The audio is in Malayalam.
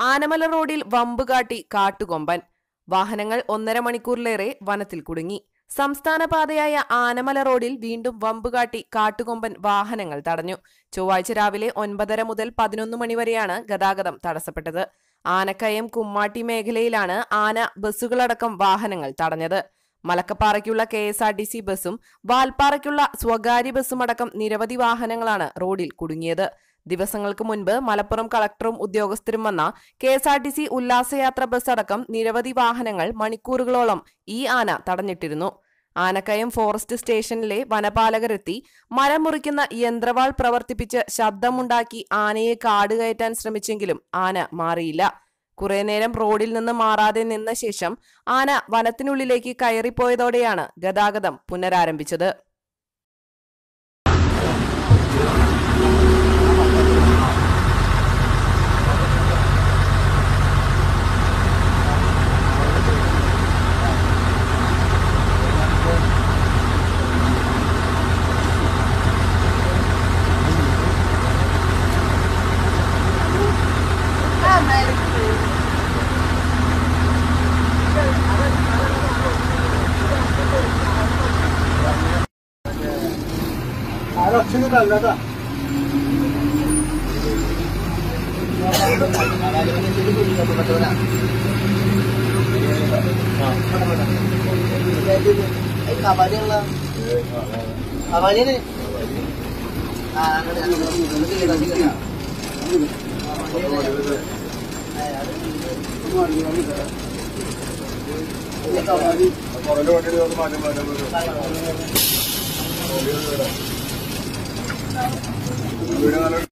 ആനമല റോഡിൽ വമ്പ് കാട്ടി കാട്ടുകൊമ്പൻ വാഹനങ്ങൾ ഒന്നര മണിക്കൂറിലേറെ വനത്തിൽ കുടുങ്ങി സംസ്ഥാന പാതയായ ആനമല റോഡിൽ വീണ്ടും വമ്പ് കാട്ടി കാട്ടുകൊമ്പൻ വാഹനങ്ങൾ തടഞ്ഞു ചൊവ്വാഴ്ച രാവിലെ ഒൻപതര മുതൽ പതിനൊന്ന് മണിവരെയാണ് ഗതാഗതം തടസ്സപ്പെട്ടത് ആനക്കയം കുമ്മാട്ടി മേഖലയിലാണ് ആന ബസ്സുകളടക്കം വാഹനങ്ങൾ തടഞ്ഞത് മലക്കപ്പാറയ്ക്കുള്ള K S R T C ബസ്സും വാൽപ്പാറയ്ക്കുള്ള സ്വകാര്യ ബസ്സുമടക്കം നിരവധി വാഹനങ്ങളാണ് റോഡിൽ കുടുങ്ങിയത് ദിവസങ്ങൾക്ക് മുൻപ് മലപ്പുറം കളക്ടറും ഉദ്യോഗസ്ഥരും വന്ന K S R T C ഉല്ലാസയാത്ര ബസ് അടക്കം നിരവധി വാഹനങ്ങൾ മണിക്കൂറുകളോളം ഈ ആന തടഞ്ഞിട്ടിരുന്നു ആനക്കയം ഫോറസ്റ്റ് സ്റ്റേഷനിലെ വനപാലകരെത്തി മരം മുറിക്കുന്ന യന്ത്രവാൾ പ്രവർത്തിപ്പിച്ച് ശബ്ദമുണ്ടാക്കി ആനയെ കാട് കയറ്റാൻ ശ്രമിച്ചെങ്കിലും ആന മാറിയില്ല കുറെ നേരം റോഡിൽ നിന്ന് മാറാതെ നിന്ന ശേഷം ആന വനത്തിനുള്ളിലേക്ക് കയറിപ്പോയതോടെയാണ് ഗതാഗതം പുനരാരംഭിച്ചത് അവന് ആ അങ്ങോട്ട് അങ്ങോട്ട് ചെയ്യണം ചെയ്യണം പുറകിലെ വണ്ടിയിൽ ഒന്ന് മാറ്റം മാറ്റാൻ പറ്റും വീട് നല്ല